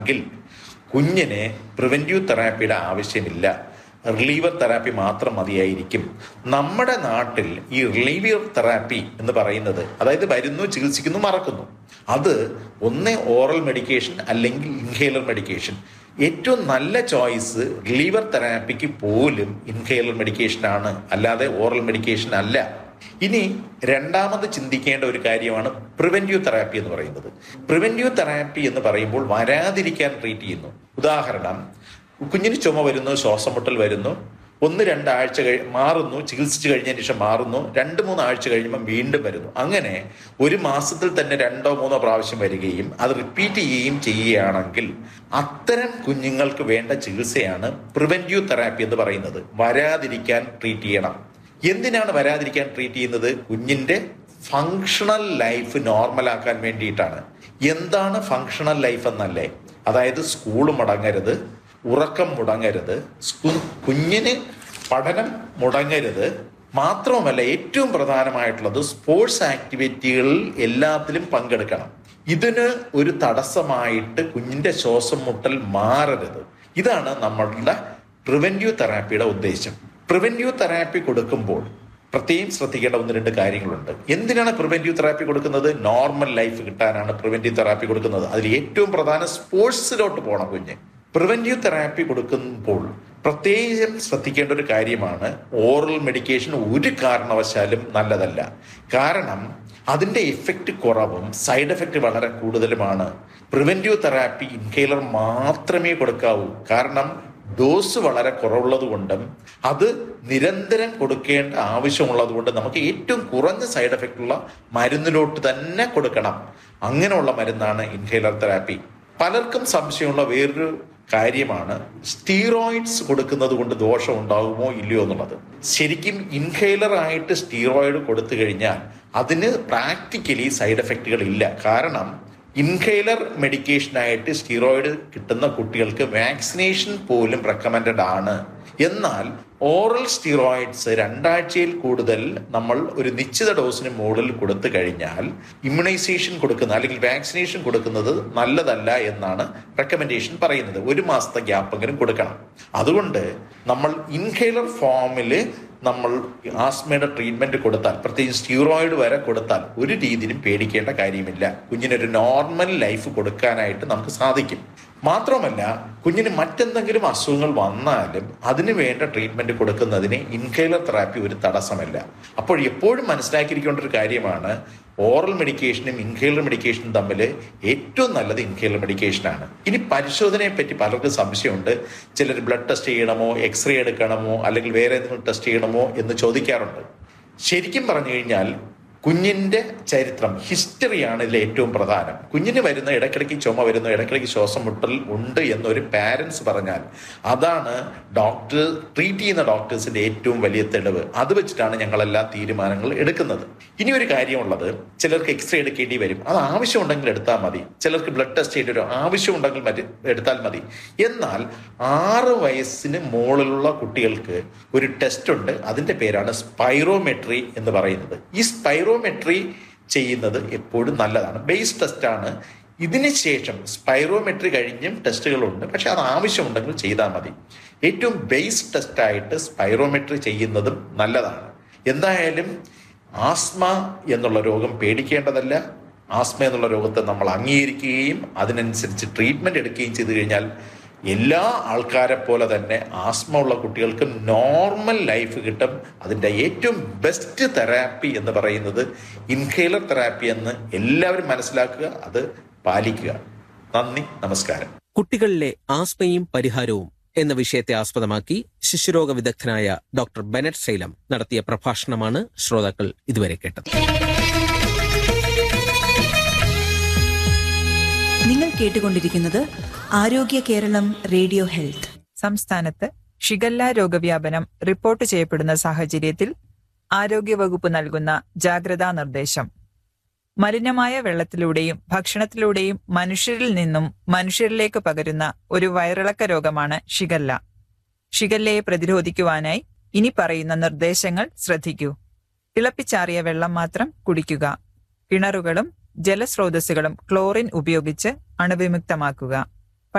എങ്കിൽ കുഞ്ഞിന് പ്രിവെന്റീവ് തെറാപ്പിയുടെ ആവശ്യമില്ല റിലീവർ തെറാപ്പി മാത്രം മതിയായിരിക്കും നമ്മുടെ നാട്ടിൽ ഈ റിലീവർ തെറാപ്പി എന്ന് പറയുന്നത് അതായത് വരുന്നു ചികിത്സിക്കുന്നു മറക്കുന്നു അത് ഒന്ന് ഓറൽ മെഡിക്കേഷൻ അല്ലെങ്കിൽ ഇൻഹേലർ മെഡിക്കേഷൻ ഏറ്റവും നല്ല ചോയ്സ് റിലീവർ തെറാപ്പിക്ക് പോലും ഇൻഹേലർ മെഡിക്കേഷൻ ആണ് അല്ലാതെ ഓറൽ മെഡിക്കേഷൻ അല്ല ഇനി രണ്ടാമത് ചിന്തിക്കേണ്ട ഒരു കാര്യമാണ് പ്രിവെന്റീവ് തെറാപ്പി എന്ന് പറയുന്നത് പ്രിവെന്റീവ് തെറാപ്പി എന്ന് പറയുമ്പോൾ വരാതിരിക്കാൻ ട്രീറ്റ് ചെയ്യുന്നു ഉദാഹരണം കുഞ്ഞിന് ചുമ വരുന്നു ശ്വാസം മുട്ടൽ വരുന്നു ഒന്ന് രണ്ടാഴ്ച കഴി മാറുന്നു ചികിത്സിച്ച് കഴിഞ്ഞതിന് ശേഷം മാറുന്നു രണ്ട് മൂന്ന് ആഴ്ച കഴിയുമ്പോൾ വീണ്ടും വരുന്നു അങ്ങനെ ഒരു മാസത്തിൽ തന്നെ രണ്ടോ മൂന്നോ പ്രാവശ്യം വരികയും അത് റിപ്പീറ്റ് ചെയ്യുകയും ചെയ്യുകയാണെങ്കിൽ അത്തരം കുഞ്ഞുങ്ങൾക്ക് വേണ്ട ചികിത്സയാണ് പ്രിവെന്റീവ് തെറാപ്പി എന്ന് പറയുന്നത് വരാതിരിക്കാൻ ട്രീറ്റ് ചെയ്യണം എന്തിനാണ് വരാതിരിക്കാൻ ട്രീറ്റ് ചെയ്യുന്നത് കുഞ്ഞിന്റെ ഫങ്ഷണൽ ലൈഫ് നോർമലാക്കാൻ വേണ്ടിയിട്ടാണ് എന്താണ് ഫങ്ഷണൽ ലൈഫ് എന്നല്ലേ അതായത് സ്കൂൾ മുടങ്ങരുത് ഉറക്കം മുടങ്ങരുത് സ്കു- കുഞ്ഞിന് പഠനം മുടങ്ങരുത് മാത്രവുമല്ല ഏറ്റവും പ്രധാനമായിട്ടുള്ളത് സ്പോർട്സ് ആക്ടിവിറ്റികളിൽ എല്ലാത്തിലും പങ്കെടുക്കണം ഇതിന് ഒരു തടസ്സമായിട്ട് കുഞ്ഞിന്റെ ശ്വാസം മുട്ടൽ മാറരുത് ഇതാണ് നമ്മളുടെ പ്രിവെന്റീവ് തെറാപ്പിയുടെ ഉദ്ദേശം പ്രിവെന്റീവ് തെറാപ്പി കൊടുക്കുമ്പോൾ പ്രത്യേകം ശ്രദ്ധിക്കേണ്ട ഒന്ന് രണ്ട് കാര്യങ്ങളുണ്ട് എന്തിനാണ് പ്രിവെന്റീവ് തെറാപ്പി കൊടുക്കുന്നത് നോർമൽ ലൈഫ് കിട്ടാനാണ് പ്രിവെന്റീവ് തെറാപ്പി കൊടുക്കുന്നത് അതിൽ ഏറ്റവും പ്രധാനം സ്പോർട്സിലോട്ട് പോകണം കുഞ്ഞ് പ്രിവെന്റീവ് തെറാപ്പി കൊടുക്കുമ്പോൾ പ്രത്യേകം ശ്രദ്ധിക്കേണ്ട ഒരു കാര്യമാണ് ഓറൽ മെഡിക്കേഷൻ ഒരു കാരണവശാലും നല്ലതല്ല കാരണം അതിന്റെ എഫക്റ്റ് കുറവും സൈഡ് എഫക്റ്റ് വളരെ കൂടുതലുമാണ് പ്രിവെന്റീവ് തെറാപ്പി ഇൻഹേലർ മാത്രമേ കൊടുക്കാവൂ കാരണം ഡോസ് വളരെ കുറവുള്ളത് കൊണ്ടും അത് നിരന്തരം കൊടുക്കേണ്ട ആവശ്യമുള്ളത് കൊണ്ട് നമുക്ക് ഏറ്റവും കുറഞ്ഞ സൈഡ് എഫക്റ്റ് ഉള്ള മരുന്നിലോട്ട് തന്നെ കൊടുക്കണം അങ്ങനെയുള്ള മരുന്നാണ് ഇൻഹേലർ തെറാപ്പി പലർക്കും സംശയമുള്ള വേറൊരു കാര്യമാണ് സ്റ്റീറോയിഡ്സ് കൊടുക്കുന്നത് കൊണ്ട് ദോഷം ഉണ്ടാകുമോ ഇല്ലയോ എന്നുള്ളത് ശരിക്കും ഇൻഹേലർ ആയിട്ട് സ്റ്റീറോയിഡ് കൊടുത്തു കഴിഞ്ഞാൽ അതിന് പ്രാക്ടിക്കലി സൈഡ് എഫക്റ്റുകൾ ഇല്ല കാരണം ഇൻഹേലർ മെഡിക്കേഷനായിട്ട് സ്റ്റീറോയിഡ് കിട്ടുന്ന കുട്ടികൾക്ക് വാക്സിനേഷൻ പോലും റെക്കമെൻഡഡ് ആണ് എന്നാൽ ഓറൽ സ്റ്റീറോയിഡ്സ് രണ്ടാഴ്ചയിൽ കൂടുതൽ നമ്മൾ ഒരു നിശ്ചിത ഡോസിന് മുകളിൽ കൊടുത്തു കഴിഞ്ഞാൽ ഇമ്മ്യൂണൈസേഷൻ കൊടുക്കുന്ന അല്ലെങ്കിൽ വാക്സിനേഷൻ കൊടുക്കുന്നത് നല്ലതല്ല എന്നാണ് റെക്കമെൻഡേഷൻ പറയുന്നത് ഒരു മാസത്തെ ഗ്യാപ്പെങ്കിലും കൊടുക്കണം അതുകൊണ്ട് നമ്മൾ ഇൻഹേലർ ഫോമിൽ നമ്മൾ ആസ്മയുടെ ട്രീറ്റ്മെന്റ് കൊടുത്താൽ പ്രത്യേകിച്ച് സ്റ്റീറോയിഡ് വരെ കൊടുത്താൽ ഒരു രീതിയിലും പേടിക്കേണ്ട കാര്യമില്ല കുഞ്ഞിനൊരു നോർമൽ ലൈഫ് കൊടുക്കാനായിട്ട് നമുക്ക് സാധിക്കും മാത്രമല്ല കുഞ്ഞിന് മറ്റെന്തെങ്കിലും അസുഖങ്ങൾ വന്നാലും അതിന് വേണ്ട ട്രീറ്റ്മെന്റ് കൊടുക്കുന്നതിന് ഇൻഹേലർ തെറാപ്പി ഒരു തടസ്സമല്ല അപ്പോൾ എപ്പോഴും മനസ്സിലാക്കിയിരിക്കേണ്ട ഒരു കാര്യമാണ് ഓറൽ മെഡിക്കേഷനും ഇൻഹേലർ മെഡിക്കേഷനും തമ്മിൽ ഏറ്റവും നല്ലത് ഇൻഹേലർ മെഡിക്കേഷനാണ് ഇനി പരിശോധനയെ പറ്റി പലർക്കും സംശയമുണ്ട് ചിലർ ബ്ലഡ് ടെസ്റ്റ് ചെയ്യണമോ എക്സ്റേ എടുക്കണമോ അല്ലെങ്കിൽ വേറെ എന്തെങ്കിലും ടെസ്റ്റ് ചെയ്യണമോ എന്ന് ചോദിക്കാറുണ്ട് ശരിക്കും പറഞ്ഞു കഴിഞ്ഞാൽ കുഞ്ഞിന്റെ ചരിത്രം ഹിസ്റ്ററിയാണ് ഇതിൽ ഏറ്റവും പ്രധാനം കുഞ്ഞിന് വരുന്ന ഇടയ്ക്കിടയ്ക്ക് ചുമ വരുന്നു ഇടയ്ക്കിടയ്ക്ക് ശ്വാസം മുട്ടൽ ഉണ്ട് എന്നൊരു പാരൻസ് പറഞ്ഞാൽ അതാണ് ഡോക്ടർ ട്രീറ്റ് ചെയ്യുന്ന ഡോക്ടേഴ്സിന്റെ ഏറ്റവും വലിയ തെളിവ് അത് വെച്ചിട്ടാണ് ഞങ്ങളെല്ലാ തീരുമാനങ്ങൾ എടുക്കുന്നത് ഇനി ഒരു കാര്യമുള്ളത് ചിലർക്ക് എക്സ്റേ എടുക്കേണ്ടി വരും അത് ആവശ്യമുണ്ടെങ്കിൽ എടുത്താൽ മതി ചിലർക്ക് ബ്ലഡ് ടെസ്റ്റ് ചെയ്യേണ്ടി വരും ആവശ്യമുണ്ടെങ്കിൽ മതി എടുത്താൽ മതി എന്നാൽ ആറ് വയസ്സിന് മുകളിലുള്ള കുട്ടികൾക്ക് ഒരു ടെസ്റ്റ് ഉണ്ട് അതിന്റെ പേരാണ് സ്പൈറോമെട്രി എന്ന് പറയുന്നത് ഈ സ്പൈറോമെട്രി ചെയ്യുന്നത് എപ്പോഴും നല്ലതാണ് ബേസ് ടെസ്റ്റ് ആണ് ഇതിന് ശേഷം സ്പൈറോമെട്രി കഴിഞ്ഞും ടെസ്റ്റുകളുണ്ട് പക്ഷെ അത് ആവശ്യമുണ്ടെങ്കിൽ ചെയ്താൽ മതി ഏറ്റവും ബേസ് ടെസ്റ്റായിട്ട് സ്പൈറോമെട്രി ചെയ്യുന്നതും നല്ലതാണ് എന്തായാലും ആസ്മ എന്നുള്ള രോഗം പേടിക്കേണ്ടതല്ല ആസ്മ എന്നുള്ള രോഗത്തെ നമ്മൾ അംഗീകരിക്കുകയും അതിനനുസരിച്ച് ട്രീറ്റ്മെന്റ് എടുക്കുകയും ചെയ്തു കഴിഞ്ഞാൽ എല്ലാ ആൾക്കാരെ പോലെ തന്നെ ആസ്മ ഉള്ള കുട്ടികൾക്ക് നോർമൽ ലൈഫ് കിട്ടും അതിൻ്റെ ഏറ്റവും ബെസ്റ്റ് തെറാപ്പി എന്ന് പറയുന്നത് ഇൻഹേലർ തെറാപ്പി എന്ന് എല്ലാവരും മനസ്സിലാക്കുക അത് പാലിക്കുക നന്ദി നമസ്കാരം കുട്ടികളിലെ ആസ്മയും പരിഹാരവും എന്ന വിഷയത്തെ ആസ്പദമാക്കി ശിശുരോഗ വിദഗ്ധനായ ഡോക്ടർ ബെനറ്റ് സൈലം നടത്തിയ പ്രഭാഷണമാണ് ശ്രോതാക്കൾ ഇതുവരെ കേട്ടത് നിങ്ങൾ കേട്ടുകൊണ്ടിരിക്കുന്നത് ആരോഗ്യ കേരളം റേഡിയോ ഹെൽത്ത് സംസ്ഥാനത്ത് ഷിഗല്ല രോഗവ്യാപനം റിപ്പോർട്ട് ചെയ്യപ്പെടുന്ന സാഹചര്യത്തിൽ ആരോഗ്യവകുപ്പ് നൽകുന്ന ജാഗ്രതാ നിർദ്ദേശം മലിനമായ വെള്ളത്തിലൂടെയും ഭക്ഷണത്തിലൂടെയും മനുഷ്യരിൽ നിന്നും മനുഷ്യരിലേക്ക് പകരുന്ന ഒരു വയറിളക്ക രോഗമാണ് ഷിഗല്ല ഷിഗല്ലയെ പ്രതിരോധിക്കുവാനായി ഇനി പറയുന്ന നിർദ്ദേശങ്ങൾ ശ്രദ്ധിക്കൂ തിളപ്പിച്ചാറിയ വെള്ളം മാത്രം കുടിക്കുക കിണറുകളും ജലസ്രോതസ്സുകളും ക്ലോറിൻ ഉപയോഗിച്ച് അണുവിമുക്തമാക്കുക